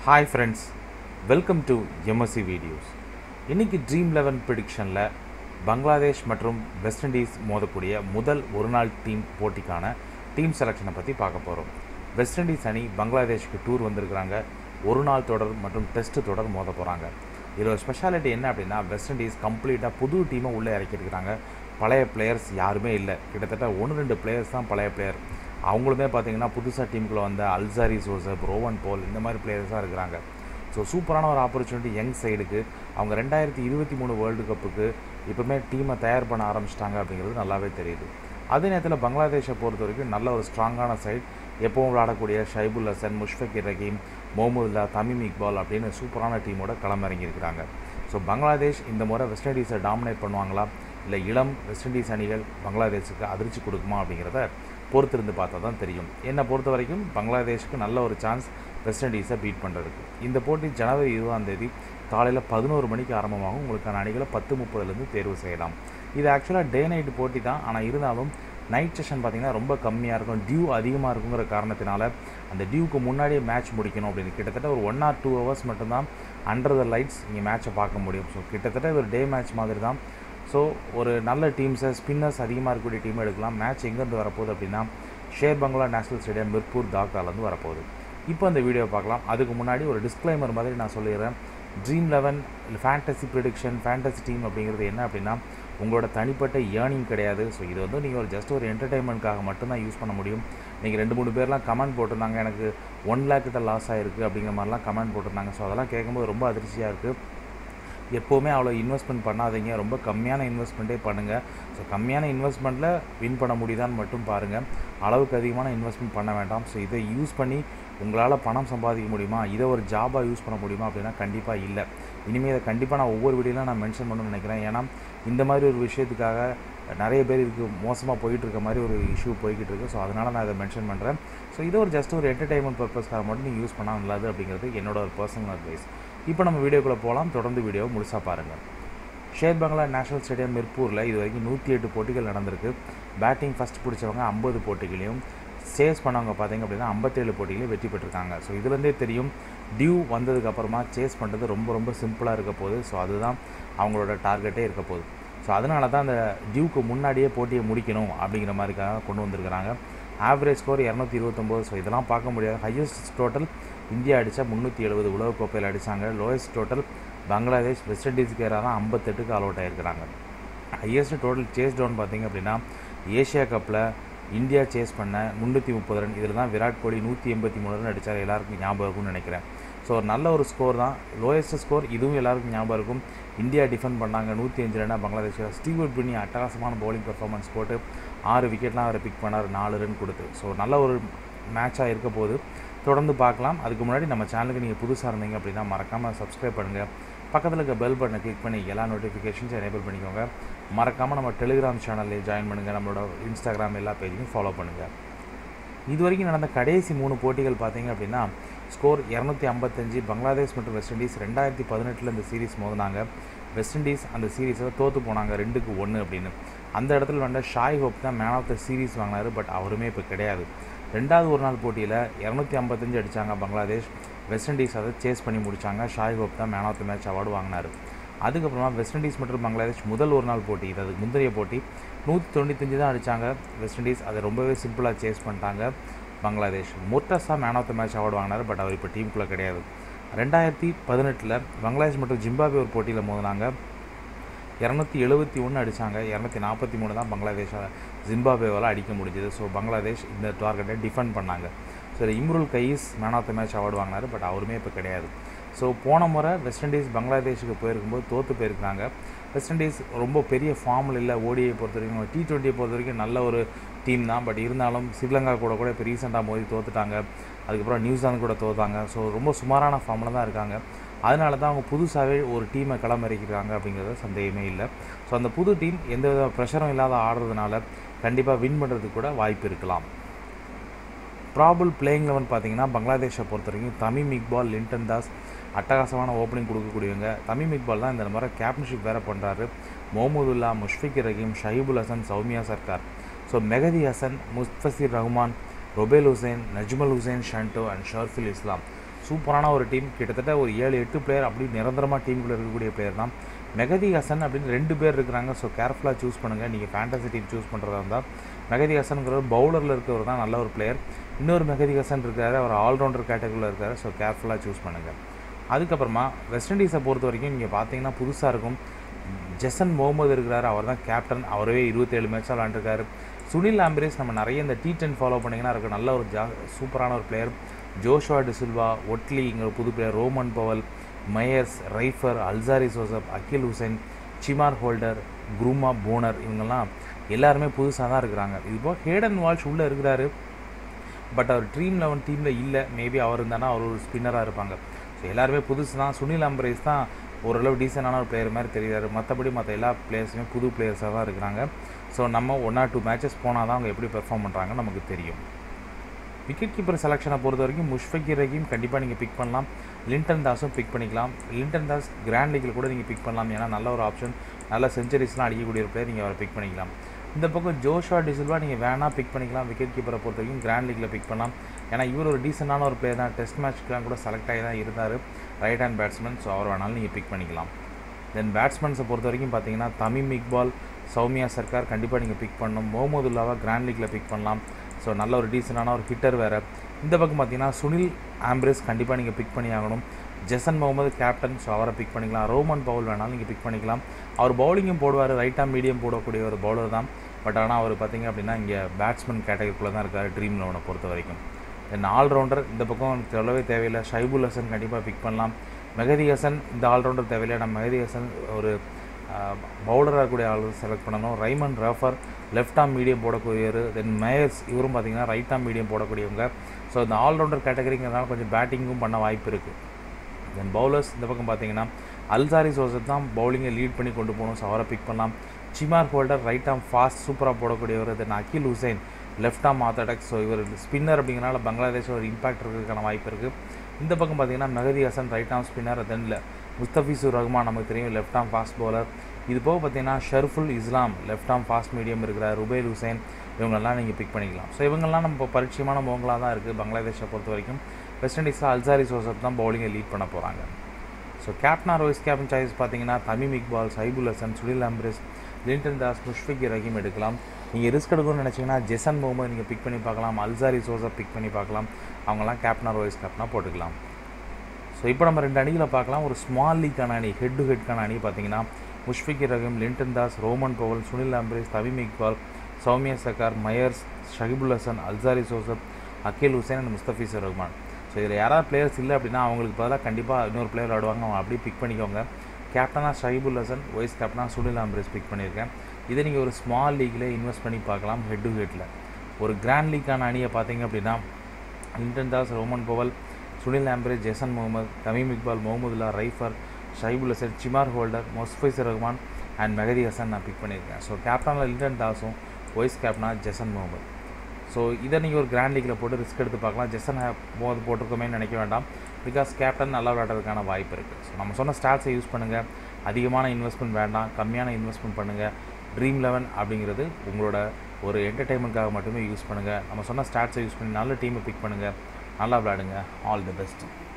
hi friends welcome to MSC videos இன்னைக்கு dream eleven ப்ரிடிக்ஷனில் பங்களாதேஷ் மற்றும் வெஸ்ட் இண்டீஸ் மோதக்கூடிய முதல் ஒரு நாள் டீம் போட்டிக்கான டீம் செலெக்ஷனை பற்றி பார்க்க போகிறோம் வெஸ்ட் இண்டீஸ் அணி பங்களாதேஷ்க்கு டூர் வந்திருக்கிறாங்க ஒரு நாள் தொடர் மற்றும் டெஸ்ட் தொடர் மோத போகிறாங்க இதோட ஸ்பெஷாலிட்டி என்ன அப்படின்னா வெஸ்ட் இண்டீஸ் கம்ப்ளீட்டாக புது டீமை உள்ளே இறக்கியிருக்கிறாங்க பழைய பிளேயர்ஸ் யாருமே இல்லை கிட்டத்தட்ட ஒன்று ரெண்டு பிளேயர்ஸ் தான் பழைய பிளேயர் அவங்களுமே பார்த்தீங்கன்னா புதுசாக டீமுக்குள்ளே வந்த அல்சாரி ஜோசப் ரோவன் போல் இந்த மாதிரி பிளேயர்ஸாக இருக்கிறாங்க ஸோ சூப்பரான ஒரு ஆப்பர்ச்சுனிட்டி யங் சைடுக்கு அவங்க ரெண்டாயிரத்தி இருபத்தி மூணு வேர்ல்டு கப்புக்கு இப்போமே டீமை தயார் பண்ண ஆரம்பிச்சிட்டாங்க அப்படிங்கிறது நல்லாவே தெரியுது அதே நேரத்தில் பங்களாதேஷை பொறுத்த வரைக்கும் நல்ல ஒரு ஸ்ட்ராங்கான சைட் எப்பவும் விளையாடக்கூடிய ஷைபுல் ஹசன் முஷ்ஃபக் ரஹீம் மொஹமுல்லா தமிம் இக்பால் அப்படின்னு சூப்பரான டீமோட களமிறங்கியிருக்கிறாங்க ஸோ பங்களாதேஷ் இந்த முறை வெஸ்ட் இண்டீஸை டாமினேட் பண்ணுவாங்களா இல்லை இளம் வெஸ்ட் இண்டீஸ் அணிகள் பங்களாதேஷுக்கு அதிர்ச்சி கொடுக்குமா அப்படிங்கிறத பொறுத்திருந்து பார்த்தா தான் தெரியும் என்னை பொறுத்த வரைக்கும் பங்களாதேஷுக்கு நல்ல ஒரு சான்ஸ் வெஸ்ட் இண்டீஸை பீட் பண்ணுறதுக்கு இந்த போட்டி ஜனவரி இருபதாம் தேதி காலையில் பதினோரு மணிக்கு ஆரம்பமாகும் உங்களுக்கான அணிகளை பத்து முப்பதுலேருந்து தேர்வு செய்யலாம் இது ஆக்சுவலாக டே நைட் போட்டி தான் ஆனால் இருந்தாலும் நைட் செஷன் பார்த்திங்கன்னா ரொம்ப கம்மியாக இருக்கும் டியூ அதிகமாக இருக்குங்கிற காரணத்தினால அந்த டியூக்கு முன்னாடியே மேட்ச் முடிக்கணும் அப்படின்னு கிட்டத்தட்ட ஒரு ஒன் ஆர் டூ ஹவர்ஸ் மட்டும்தான் அண்டர் த லைட்ஸ் நீங்கள் மேட்ச்சை பார்க்க முடியும் ஸோ கிட்டத்தட்ட ஒரு டே மேட்ச் மாதிரி தான் ஸோ ஒரு நல்ல டீம்ஸை ஸ்பின்னர்ஸ் அதிகமாக இருக்கக்கூடிய டீம் எடுக்கலாம் மேட்ச் எங்கேருந்து வரப்போகுது அப்படின்னா ஷேர் பங்களா நேஷனல் ஸ்டேடியம் மிர்பூர் தாக்காலேருந்து வரப்போகுது இப்போ அந்த வீடியோ பார்க்கலாம் அதுக்கு முன்னாடி ஒரு டிஸ்க்ளைமர் மாதிரி நான் சொல்லிடுறேன் dream eleven fantasy prediction fantasy team அப்படிங்கிறது என்ன அப்படின்னா உங்களோட தனிப்பட்ட ஏர்னிங் கிடையாது ஸோ இது வந்து நீங்கள் ஒரு ஜஸ்ட் ஒரு என்டர்டைன்மெண்ட்காக மட்டும்தான் யூஸ் பண்ண முடியும் நீங்கள் ரெண்டு மூணு பேர்லாம் கமெண்ட் போட்டிருந்தாங்க எனக்கு ஒன் லேக் கிட்ட லாஸ் ஆகிருக்கு அப்படிங்கிற மாதிரிலாம் கமெண்ட் போட்டிருந்தாங்க ஸோ அதெல்லாம் கேட்கும்போது ரொம்ப அதிர்ச்சியாக இருக்குது எப்போவுமே அவ்வளோ இன்வெஸ்ட்மெண்ட் பண்ணாதீங்க ரொம்ப கம்மியான இன்வெஸ்ட்மெண்ட்டே பண்ணுங்கள் ஸோ கம்மியான இன்வெஸ்ட்மெண்ட்டில் வின் பண்ண முடியுதான்னு மட்டும் பாருங்கள் அளவுக்கு அதிகமான இன்வெஸ்ட்மெண்ட் பண்ண வேண்டாம் ஸோ இதை யூஸ் பண்ணி உங்களால் பணம் சம்பாதிக்க முடியுமா இதை ஒரு ஜாபாக யூஸ் பண்ண முடியுமா அப்படின்னா கண்டிப்பாக இல்லை இனிமேல் இதை கண்டிப்பாக நான் ஒவ்வொரு வீடியோலாம் நான் மென்ஷன் பண்ணணும்னு நினைக்கிறேன் ஏன்னா இந்த மாதிரி ஒரு விஷயத்துக்காக நிறைய பேர் இதுக்கு மோசமாக போயிட்டு இருக்க மாதிரி ஒரு இஷ்யூ போய்கிட்டு இருக்குது ஸோ அதனால் நான் இதை மென்ஷன் பண்ணுறேன் ஸோ இதை ஒரு ஜஸ்ட் ஒரு என்டர்டைன்மெண்ட் பர்பஸ்க்காக மட்டும் நீங்கள் யூஸ் பண்ணால் நல்லது அப்படிங்கிறது என்னோட ஒரு பர்சனல் அட்வைஸ் இப்போ நம்ம வீடியோக்குள்ளே போகலாம் தொடர்ந்து வீடியோ முழுசாக பாருங்கள் ஷேர் பங்களா நேஷனல் ஸ்டேடியம் மிர்பூரில் இது வரைக்கும் நூற்றி எட்டு போட்டிகள் நடந்திருக்கு பேட்டிங் ஃபஸ்ட் பிடிச்சவங்க ஐம்பது போட்டிகளையும் சேஸ் பண்ணவங்க பார்த்தீங்க அப்படின்னா ஐம்பத்தேழு போட்டிகளையும் வெற்றி பெற்றிருக்காங்க ஸோ இதுலேருந்தே தெரியும் டியூ வந்ததுக்கப்புறமா சேஸ் பண்ணுறது ரொம்ப ரொம்ப சிம்பிளாக இருக்க போகுது ஸோ அதுதான் அவங்களோட டார்கெட்டே இருக்க போகுது ஸோ அதனால தான் அந்த டியூக்கு முன்னாடியே போட்டியை முடிக்கணும் அப்படிங்கிற மாதிரிக்காக கொண்டு வந்திருக்கிறாங்க ஆவரேஜ் ஸ்கோர் இரநூத்தி இருபத்தொம்போது ஸோ இதெல்லாம் பார்க்க முடியாது ஹையஸ்ட் டோட்டல் இந்தியா அடித்தா முந்நூற்றி எழுபது உலகக்கோப்பையில் அடித்தாங்க லோயஸ்ட் டோட்டல் பங்களாதேஷ் வெஸ்ட் இண்டீஸ்க்கு எதிராக தான் ஐம்பத்தெட்டுக்கு ஆல் அவுட் ஆகிருக்கிறாங்க ஹையஸ்ட் டோட்டல் சேஸ் டவுன் பார்த்தீங்க அப்படின்னா ஏஷியா கப்பில் இந்தியா சேஸ் பண்ண முந்நூற்றி முப்பது ரன் இதில் தான் விராட் கோலி நூற்றி எண்பத்தி மூணு ரன் அடித்தார் எல்லாருக்கும் ஞாபகம் இருக்கும்னு நினைக்கிறேன் ஸோ ஒரு நல்ல ஒரு ஸ்கோர் தான் லோயஸ்ட் ஸ்கோர் இதுவும் எல்லாருக்கும் ஞாபகம் இருக்கும் இந்தியா டிஃபெண்ட் பண்ணாங்க நூற்றி அஞ்சு ரன்னாக பங்களாதேஷ் ஸ்டீவர்ட் பின்னி அட்டகாசமான பவுலிங் பெர்ஃபார்மன்ஸ் போட்டு ஆறு விக்கெட்லாம் அவரை பிக் பண்ணார் நாலு ரன் கொடுத்து ஸோ நல்ல ஒரு மேட்சாக இருக்க போது தொடர்ந்து பார்க்கலாம் அதுக்கு முன்னாடி நம்ம சேனலுக்கு நீங்கள் புதுசாக இருந்தீங்க அப்படின்னா மறக்காமல் சப்ஸ்கிரைப் பண்ணுங்கள் பக்கத்தில் இருக்க பெல் பட்டனை கிளிக் பண்ணி எல்லா நோட்டிஃபிகேஷன்ஸும் எனேபிள் பண்ணிக்கோங்க மறக்காமல் நம்ம டெலிகிராம் சேனல்லே ஜாயின் பண்ணுங்கள் நம்மளோட இன்ஸ்டாகிராம் எல்லா பேஜையும் ஃபாலோ பண்ணுங்கள் இது வரைக்கும் நடந்த கடைசி மூணு போட்டிகள் பார்த்தீங்க அப்படின்னா ஸ்கோர் இரநூத்தி ஐம்பத்தஞ்சு பங்களாதேஷ் மற்றும் வெஸ்ட் இண்டீஸ் ரெண்டாயிரத்தி பதினெட்டில் இந்த சீரீஸ் மோதினாங்க வெஸ்ட் இண்டீஸ் அந்த சீரீஸில் தோற்று போனாங்க ரெண்டுக்கு ஒன்று அப்படின்னு அந்த இடத்துல வந்த ஷாய் ஹோப் தான் மேன் ஆஃப் த சீரீஸ் வாங்கினார் பட் அவருமே இப்போ கிடையாது ரெண்டாவது ஒரு நாள் போட்டியில் இரநூத்தி ஐம்பத்தஞ்சு அடித்தாங்க பங்களாதேஷ் வெஸ்ட் இண்டீஸ் அதை சேஸ் பண்ணி முடித்தாங்க ஷாய் ஹோப் தான் man of the match award வாங்கினார் அதுக்கப்புறமா வெஸ்ட் இண்டீஸ் மற்றும் பங்களாதேஷ் முதல் ஒரு நாள் போட்டி இது அதுக்கு முந்தைய போட்டி நூற்றி தொண்ணூத்தஞ்சு தான் அடித்தாங்க வெஸ்ட் இண்டீஸ் அதை ரொம்பவே சிம்பிளாக சேஸ் பண்ணிட்டாங்க பங்களாதேஷ் முர்டஸாக man of the match award வாங்கினார் பட் அவர் இப்போ டீமுக்குள்ளே கிடையாது ரெண்டாயிரத்தி பதினெட்டில் பங்களாதேஷ் மற்றும் ஜிம்பாபே ஒரு போட்டியில் மோதினாங்க இரநூத்தி எழுபத்தி ஒன்று அடித்தாங்க இரநூத்தி நாற்பத்தி மூணு தான் பங்களாதேஷை ஜிம்பாபேவால் அடிக்க முடிஞ்சது ஸோ பங்களாதேஷ் இந்த டார்கெட்டை டிஃபெண்ட் பண்ணாங்க so Imrul Kayes man of the match award வாங்கினார் பட் அவருமே இப்போ கிடையாது ஸோ போன முறை வெஸ்ட் இண்டீஸ் பங்களாதேஷுக்கு போயிருக்கும்போது தோற்று போயிருக்காங்க வெஸ்ட் இண்டீஸ் ரொம்ப பெரிய ஃபார்மில் இல்லை ஓடியை பொறுத்த வரைக்கும் டி ட்வெண்ட்டியை பொறுத்த வரைக்கும் நல்ல ஒரு டீம் தான் பட் இருந்தாலும் ஸ்ரீலங்கா கூட கூட இப்போ ரீசெண்டாக மோதி தோத்துட்டாங்க அதுக்கப்புறம் நியூசிலாந்து கூட தோத்தாங்க ஸோ ரொம்ப சுமாரான ஃபார்மில் தான் இருக்காங்க அதனால தான் அவங்க புதுசாகவே ஒரு டீமை களமிறக்கிறாங்க அப்படிங்கிறது சந்தேகமே இல்லை ஸோ அந்த புது டீம் எந்த வித ப்ரெஷரும் இல்லாத ஆடுறதுனால கண்டிப்பாக வின் பண்ணுறதுக்கு கூட வாய்ப்பு இருக்கலாம் ப்ராபுல் பிளேயிங் லெவன் பார்த்தீங்கன்னா பங்களாதேஷை பொறுத்த வரைக்கும் தமிம் இக்பால் லிண்டன் தாஸ் அட்டகாசமான ஓப்பனிங் கொடுக்கக்கூடியவங்க தமிம் இக்பால் தான் இந்த மாதிரி கேப்டன்ஷிப் வேறு பண்ணுறாரு முகமதுல்லா முஷ்ஃபிக் ரஹீம் ஷஹீபுல் ஹசன் சௌமியா சர்க்கார் ஸோ மெகதி ஹசன் முஸ்தசிர் ரஹ்மான் ரொபேல் ஹுசேன் நஜ்மல் ஹுசேன் ஷன்டோ அண்ட் ஷர்ஃபில் இஸ்லாம் சூப்பரான ஒரு டீம் கிட்டத்தட்ட ஒரு ஏழு எட்டு பிளேயர் அப்படி நிரந்தரமாக டீமுக்குள்ளே இருக்கக்கூடிய பிளேயர் தான் மெகதி ஹசன் அப்படின்னு ரெண்டு பேர் இருக்கிறாங்க ஸோ கேர்ஃபுல்லாக சூஸ் பண்ணுங்கள் நீங்கள் ஃபேண்டசி டீம் சூஸ் பண்ணுறதா இருந்தால் மெகதி ஹசனுங்கிறவர் பவுலரில் இருக்கிறவர் தான் நல்ல ஒரு பிளேயர் இன்னொரு மெகதி ஹசன் இருக்காரு அவர் ஆல்ரவுண்டர் கேட்டகரியில் இருக்காரு ஸோ கேர்ஃபுல்லாக சூஸ் பண்ணுங்கள் அதுக்கப்புறமா வெஸ்ட் இண்டீஸை பொறுத்த வரைக்கும் நீங்கள் பார்த்தீங்கன்னா புதுசாக இருக்கும் ஜெசன் முகமது இருக்கிறாரு அவர் தான் கேப்டன் அவரவே இருபத்தேழு மேட்சாக விளாண்டுருக்காரு சுனில் ஆம்பிரேஸ் நம்ம நிறைய இந்த டி டென் ஃபாலோ பண்ணிங்கன்னா இருக்க நல்ல ஒரு ஜா சூப்பரான ஒரு பிளேயர் ஜோஷுவா டிசில்வா ஒட்லிங்கிற புது player Rovman Powell Mayers Reifer Alzarri Joseph Akeal Hosein Shamarh Holder Krumah Bonner இவங்கெல்லாம் எல்லாருமே புதுசாக தான் இருக்கிறாங்க இது போக ஹேடன் வால்ஷ் உள்ளே இருக்கிறாரு பட் அவர் ட்ரீம் லெவன் டீமில் இல்லை மேபி அவர் இருந்தானா அவர் ஒரு ஸ்பின்னராக இருப்பாங்க ஸோ எல்லாருமே புதுசு தான் சுனில் அம்பரேஸ் தான் ஓரளவு டீசெண்டான ஒரு பிளேயர் மாதிரி தெரியுறாரு மற்றபடி மற்ற எல்லா பிளேயர்ஸுமே புது பிளேயர்ஸாக தான் இருக்கிறாங்க ஸோ நம்ம ஒன் ஆர் டூ மேட்சஸ் போனால் தான் அவங்க எப்படி பெர்ஃபார்ம் பண்ணுறாங்கன்னு நமக்கு தெரியும் விக்கெட் கீப்பர் செலெக்ஷனை பொறுத்த வரைக்கும் முஷ்ஃபிக் ரஹீம் கண்டிப்பாக நீங்கள் பிக் பண்ணலாம் லிண்டன் தாஸும் பிக் பண்ணிக்கலாம் லிண்டன் தாஸ் கிராண்ட் லீக்கில் கூட நீங்கள் பிக் பண்ணலாம் ஏன்னா நல்ல ஒரு ஆப்ஷன் நல்ல செஞ்சுரிஸ்லாம் அடிக்கக்கூடிய ஒரு பிளேயர் நீங்கள் அவரை பிக் பண்ணிக்கலாம் இந்த பக்கம் ஜோஷா டிசில்வா நீங்கள் வேணா பிக் பண்ணிக்கலாம் விக்கெட் கீப்பரை பொறுத்த வரைக்கும் கிராண்ட் லீக்கில் பிக் பண்ணலாம் ஏன்னா இவர் ஒரு டீசெண்டான ஒரு பிளேயர் தான் டெஸ்ட் மேட்ச்க்கெலாம் கூட செலக்ட் ஆகி தான் இருந்தார் ரைட் ஹேண்ட் பேட்ஸ்மேன் ஸோ அவர் வேணாலும் நீங்கள் பிக் பண்ணிக்கலாம் தென் பேட்ஸ்மேன்ஸை பொறுத்த வரைக்கும் பார்த்தீங்கன்னா தமிம் இக்பால் சௌமியா சர்க்கார் கண்டிப்பாக நீங்கள் பிக் பண்ணணும் முகமதுல்லாவை கிராண்ட் லீக்கில் பிக் பண்ணலாம் ஸோ நல்ல ஒரு டீசெண்டான ஒரு ஹிட்டர் வேறு இந்த பக்கம் பார்த்தீங்கன்னா சுனில் ஆம்பிரஸ் கண்டிப்பாக நீங்கள் பிக் பண்ணி ஆகணும் ஜெசன் முகமது கேப்டன் ஸோ அவரை பிக் பண்ணிக்கலாம் ரோமன் பவுல் வேணாலும் நீங்கள் பிக் பண்ணிக்கலாம் அவர் பவுலிங்கும் போடுவார் ரைட்டாக மீடியம் போடக்கூடிய ஒரு பவுலர் தான் பட் ஆனால் அவர் பார்த்தீங்க அப்படின்னா இங்கே பேட்ஸ்மேன் கேட்டகரிக்குள்ளே தான் இருக்கார் ட்ரீம் லெவனை பொறுத்த வரைக்கும் தென் ஆல்ரவுண்டர் இந்த பக்கம் சொல்லவே தேவையில்லை ஷைபுல் ஹசன் கண்டிப்பாக பிக் பண்ணலாம் மெஹதி ஹசன் இந்த ஆல்ரவுண்டர் தேவையில்லை நம்ம மெஹதி ஹசன் ஒரு பவுலராக இருக்கக்கூடிய ஆள் செலக்ட் பண்ணணும் Raymon Reifer left arm medium போடக்கூடியவர் தென் மேயர்ஸ் இவரும் பார்த்தீங்கன்னா ரைட் ஆம் மீடியம் போடக்கூடியவங்க ஸோ இந்த ஆல்ரவுண்டர் கேட்டகரிங்கிறதுனால கொஞ்சம் பேட்டிங்கும் பண்ண வாய்ப்பு இருக்குது தென் பவுலர்ஸ் இந்த பக்கம் பார்த்தீங்கன்னா அல்சாரி சோசத் தான் பவுலிங்கை லீட் பண்ணி கொண்டு போகணும் ஸோ அவரை பிக் பண்ணலாம் சிமார் ஹோல்டர் ரைட் ஆம் ஃபாஸ்ட் சூப்பராக போடக்கூடியவர் then Akeal Hosein left arm orthodox so இவர் ஸ்பின்னர் அப்படிங்கிறனால பங்களாதேஷ் ஒரு இம்பாக்ட் இருக்கிறதுக்கான வாய்ப்பு இருக்குது இந்த பக்கம் பார்த்தீங்கன்னா Mehidy Hasan right arm spinner தென்ல முஸ்தபிசூர் ரஹ்மான் நமக்கு தெரியும் லெஃப்ட் ஆம் ஃபாஸ்ட் பவுலர் இது போக பார்த்தீங்கன்னா Shoriful Islam left arm fast medium இருக்கிற ருபேல் ஹுசைன் இவங்களெல்லாம் நீங்கள் பிக் பண்ணிக்கலாம் ஸோ இவங்கெல்லாம் நம்ம பரிச்சயமான முகங்களாக தான் இருக்குது பங்களாதேஷை பொறுத்த வரைக்கும் வெஸ்ட் இண்டீஸில் அல்சாரி சோசப் தான் பவுலிங்கை லீட் பண்ண போகிறாங்க ஸோ கேப்டனா ரோய்ஸ் கேப்டன் சாய்ஸ் பார்த்தீங்கன்னா தமிம் இக்பால் சைபுல் ஹசன் சுனில் அம்ரிஸ் லிண்டன் தாஸ் முஷ்ஃபிக் ரஹீம் எடுக்கலாம் நீங்கள் ரிஸ்க் எடுக்கணும்னு நினச்சிங்கன்னா ஜெசன் முகமது நீங்கள் பிக் பண்ணி பார்க்கலாம் அல்சாரி சோசப் பிக் பண்ணி பார்க்கலாம் அவங்கெல்லாம் கேப்டனா ரோய்ஸ் கேப்டனாக போட்டுக்கலாம் ஸோ இப்போ நம்ம ரெண்டு அணிகளை பார்க்கலாம் ஒரு ஸ்மால் லீக்கான அணி ஹெட் டு ஹெட்கான அணி பார்த்தீங்கன்னா Mushfiqur Rahim Liton Das Rovman Powell Sunil Ambris Tamim Iqbal Soumya Sarkar Mayers Saiful Hasan Alzarri Joseph Akeal Hosein and Mustafizur Rahman so இதில் யாராவது பிளேயர்ஸ் இல்லை அப்படின்னா அவங்களுக்கு பதிலாக கண்டிப்பாக இன்னொரு பிளேயர் விளாடுவாங்க அவங்க அப்படியே பிக் பண்ணிக்கோங்க கேப்டனாக ஷஹிபுல் ஹசன் வைஸ் கேப்டனாக சுனில் அம்ரிஸ் பிக் பண்ணியிருக்கேன் இதை நீங்கள் ஒரு ஸ்மால் லீக்லேயே இன்வெஸ்ட் பண்ணி பார்க்கலாம் ஹெட் டு ஹெட்டில் ஒரு கிராண்ட் லீக்கான அணியை பார்த்தீங்க அப்படின்னா Liton Das Rovman Powell Sunil Ambris Jason Mohammed Tamim Iqbal Mahmudullah Reifer Saiful Hasan சிமார் ஹோல்டர் மொஸ்ஃபைசர் ரஹ்மான் அண்ட் மெஹதி ஹசன் நான் பிக் பண்ணியிருக்கேன் ஸோ கேப்டனில் லிண்டன் தாஸும் வைஸ் கேப்டனாக ஜெசன் முகமது ஸோ இதை நீங்கள் ஒரு கிராண்ட் லீக்கில் போட்டு ரிஸ்க் எடுத்து பார்க்கலாம் ஜெசன் போது போட்டிருக்கோமேன்னு நினைக்க வேண்டாம் பிகாஸ் கேப்டன் நல்லா விளையாடுறதுக்கான வாய்ப்பு இருக்குது ஸோ நம்ம சொன்ன ஸ்டாட்ஸை யூஸ் பண்ணுங்கள் அதிகமான இன்வெஸ்ட்மெண்ட் வேண்டாம் கம்மியான இன்வெஸ்ட்மெண்ட் பண்ணுங்கள் ட்ரீம் லெவன் அப்படிங்கிறது உங்களோட ஒரு என்டர்டைன்மெண்ட்காக மட்டுமே யூஸ் பண்ணுங்கள் நம்ம சொன்ன ஸ்டாட்ஸை யூஸ் பண்ணி நல்ல டீமை பிக் பண்ணுங்கள் நல்லா விளையாடுங்க ஆல் தி பெஸ்ட்